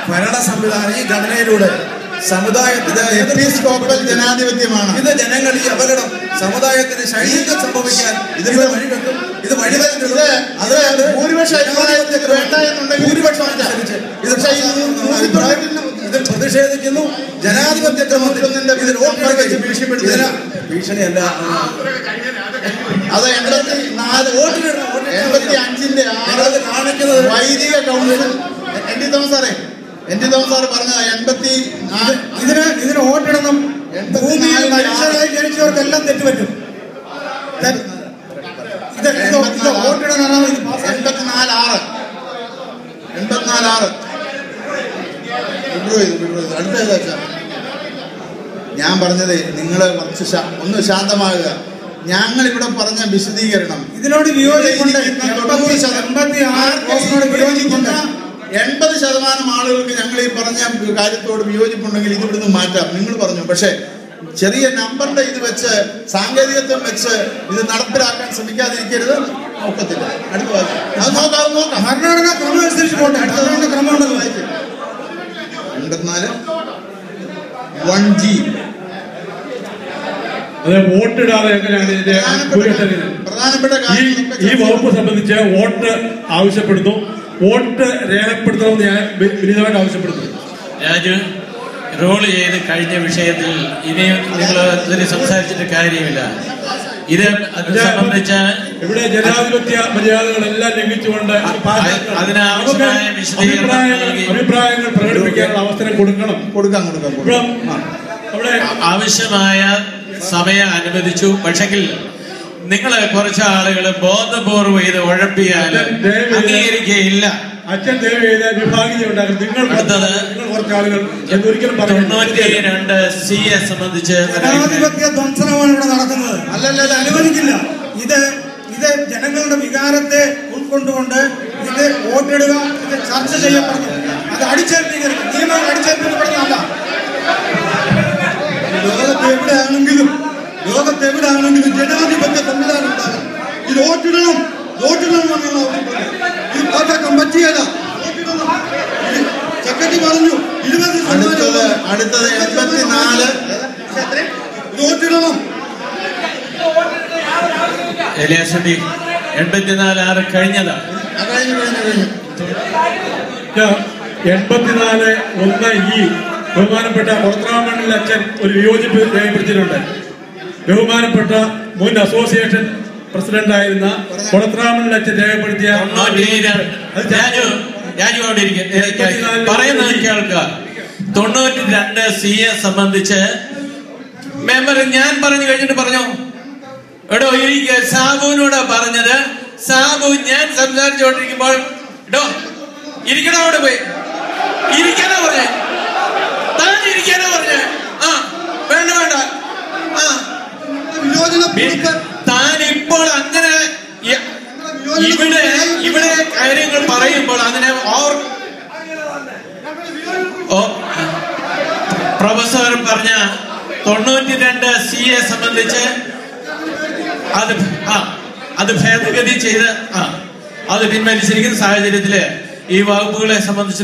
ഭരണ സംവിധാനം ഈ ഘടനയിലൂടെ സമുദായത്തിന് എപ്പിസ്കോപ്പൽ ജനാധിപത്യമാണ് ഇത് ജനങ്ങൾ ഈ അപകടം സമുദായത്തിന് ശൈലികൾ സംഭവിക്കാൻ ഇത് വഴിവെക്കും ഇത് വഴിവെക്കും ഇത് അത് ഭൂരിപക്ഷ അഭിപ്രായത്തിൽ വേണ്ട എന്നുണ്ടെങ്കിൽ ഭൂരിപക്ഷം അനുസരിച്ച് ഇത് പക്ഷേ ഈ നൂറ്റിത്തൊണ്ണൂറ്റിന് ഇതിൽ പ്രതിഷേധിക്കുന്നു ജനാധിപത്യ ക്രമത്തിൽ ഇതിൽ വോട്ടെടുപ്പ് വെച്ച് ഭീഷണിപ്പെടുത്തുന്നില്ല. ഭീഷണിയല്ല അത് എൺപത്തി നാല് വോട്ടിനിടണം, വോട്ടിനിടണം. എൺപത്തി അഞ്ചിന്റെ ആറ് നിങ്ങളത് കാണിക്കുന്നത് വൈദിക കൗൺസിൽ എൻ ടി തോമസ് സാറേ എൻ ടി തോമസ് സാറ് പറഞ്ഞത് എൺപത്തി നാല് ഇതിന് ഇതിന് വോട്ടിടണം ഭൂമിയിൽ എൺപത്തിനാല് മനുഷ്യരായി ജനിച്ചവർക്കെല്ലാം തെറ്റുപറ്റും തെ- ഇത് ഇത് ഇത് വോട്ടിടണം ഇത് പാസ്സാക്കി. എൺപത്തിനാല് ആറ് എൺപത്തിനാല് ആറ് വിഡ്രോ ചെയ്തു വിഡ്രോ ചെയ്തു അടുത്ത ഏതാ വെച്ചാ ഞാൻ പറഞ്ഞത് നിങ്ങൾ കുറച്ച് ശാ- ഒന്ന് ശാന്തമാകുക ഞങ്ങൾ ഇവിടെ പറഞ്ഞ വിശദീകരണം ഇതിനോട് വിയോജിപ്പുണ്ട് ഇരിക്കുന്ന എൺപത്തി തൊണ്ണൂറ് ശതമാനം എൺപത്തി ആറ് പോസ്റ്റിനോട് വിയോജിപ്പുണ്ട് എൺപത് ശതമാനം ആളുകൾക്ക് ഞങ്ങൾ ഈ പറഞ്ഞ കാര്യത്തോട് വിയോജിപ്പുണ്ടെങ്കിൽ ഇത് ഇവിടുന്ന് മാറ്റാം നിങ്ങൾ പറഞ്ഞു പക്ഷേ ചെറിയ നമ്പറിന്റെ ഇത് വെച്ച് സാങ്കേതികത്വം വെച്ച് ഇത് നടപ്പിലാക്കാൻ ശ്രമിക്കാതിരിക്കരുത് ഒക്കത്തില്ല അടുത്ത വാക്യം. അത് നോക്കാം അത് നോക്കാം ഭരണഘടനാ ക്രമം അനുസരിച്ച് പോട്ടെ ഭരണഘടനാ ക്രമം ഉണ്ടല്ലോ എൺപത്തിനാല് വൺ ജി അത് വോട്ടിടാതെ എങ്ങനെയാണ് ഇതിന്റെ ഭൂരിപക്ഷം പ്രധാനപ്പെട്ട ഈ ഈ വകുപ്പ് സംബന്ധിച്ച് വോട്ട് ആവശ്യപ്പെടുന്നു വോട്ട് രേഖപ്പെടുത്തണമെന്ന് ഞാൻ വി- വിനീതമായിട്ട് ആവശ്യപ്പെടുന്നു രാജു റോൾ ചെയ്ത് കഴിഞ്ഞ വിഷയത്തിൽ ഇനിയും നിങ്ങൾ ഇതിന് സംസാരിച്ചിട്ട് കാര്യമില്ല ഇത് അത് സംബന്ധിച്ച് ഇവിടെ ജനാധിപത്യ മര്യാദകളെല്ലാം ലംഘിച്ചുകൊണ്ട് അതിനാവശ്യമായ നമുക്ക് വിശദീകരണം അഭിപ്രായങ്ങൾ നൽകി. അഭിപ്രായങ്ങൾ പ്രകടിപ്പിക്കാനുള്ള അവസരം കൊടുക്കണം കൊടുക്കാം കൊടുക്കാം ഇപ്പം കൊടുക്കാം അവിടെ ആവശ്യമായ സമയം അനുവദിച്ചു പക്ഷെങ്കിൽ നിങ്ങൾ കുറച്ച് ആളുകൾ ബോധപൂർവ്വം ഇത് ഉഴപ്പിയാൽ ദയവ് ചെയ്ത് അംഗീകരിക്കുകയില്ല അച്ഛൻ ദയവ് ചെയ്ത വിഭാഗീയത ഉണ്ടാകും നിങ്ങൾ അടുത്തത് നിങ്ങൾ കുറച്ച് ആളുകൾ എന്നൊരിക്കലും പറയുന്നു തൊണ്ണൂറ്റി രണ്ട് സി എ സംബന്ധിച്ച് ജനാധിപത്യ ധ്വംസനമാണ് ഇവിടെ നടക്കുന്നത് അല്ലല്ല, ഇത് അനുവദിക്കില്ല ഇത് ഇത് ജനങ്ങളുടെ വികാരത്തെ ഉൾക്കൊണ്ടുകൊണ്ട് ഇത് വോട്ടിടുക ഇത് ചർച്ച ചെയ്യപ്പെടുന്നു അത് അടിച്ചേൽപ്പിക്കരുത് നിയമങ്ങൾ അടിച്ചേൽപ്പിക്കപ്പെടുന്നതല്ല ലോകത്ത് എവിടെയാണെങ്കിലും ലോകത്ത് എവിടെയാണെങ്കിലും ജനാധിപത്യ സംവിധാനം ഉണ്ടാകും ഇത് വോട്ടിടണം വോട്ടിടണം എന്നുള്ള ആവശ്യപ്പെടുന്നു ഇത് പാട്ടാക്കാൻ പറ്റിയല്ല വോട്ടിടണം ഇത് സെക്രട്ടറി പറഞ്ഞു ഇരുപത് അടുത്തത് അടുത്തത് എൺപത്തിനാല് വോട്ടിടണം എലിയാസട്ടി എൺപത്തിനാല് ആറ് കഴിഞ്ഞതാ ആ, കഴിഞ്ഞു കഴിഞ്ഞു കഴിഞ്ഞു എൺപത്തിനാല് ഒന്ന് ഈ ബഹുമാനപ്പെട്ട കൊളത്രാമണ്ണിൽ അച്ഛൻ ഒരു വിയോജിപ്പ് രേഖപ്പെടുത്തിയിട്ടുണ്ട് ബഹുമാനപ്പെട്ട മുൻ അസോസിയേഷൻ പ്രസിഡന്റായിരുന്ന കൊളത്രാമണ്ണിൽ അച്ഛൻ രേഖപ്പെടുത്തിയ തൊണ്ണൂറ്റി രണ്ട് അത് രാജു രാജു അവിടെ ഇരിക്കുക പറയുന്നത് കേൾക്കുക തൊണ്ണൂറ്റി രണ്ട് സി എ സംബന്ധിച്ച് മെമ്പർ ഞാൻ പറഞ്ഞു കഴിഞ്ഞിട്ട് പറഞ്ഞു എടോ ഇരിക്ക സാബുവിനോട് പറഞ്ഞത് സാബു ഞാൻ സംസാരിച്ചുകൊണ്ടിരിക്കുമ്പോൾ എടോ ഇരിക്കണോ അവിടെ പോയി ഇരിക്കാനോ പറഞ്ഞേ താൻ ഇരിക്കാനോ പറഞ്ഞേ ആ വേണ്ട വേണ്ട ആ വിയോജന താൻ ഇപ്പോൾ അങ്ങനെ ഇ- ഇവിടെ ഇവിടെ കാര്യങ്ങൾ പറയുമ്പോൾ അതിനെ ഓർ ഓ പ്രൊഫസർ പറഞ്ഞ തൊണ്ണൂറ്റി രണ്ട് സി എ സംബന്ധിച്ച് അത് ആ അത് ഭേദഗതി ചെയ്ത് ആ അത് പിൻവലിച്ചിരിക്കുന്ന സാഹചര്യത്തില് ഈ വകുപ്പുകളെ സംബന്ധിച്ച്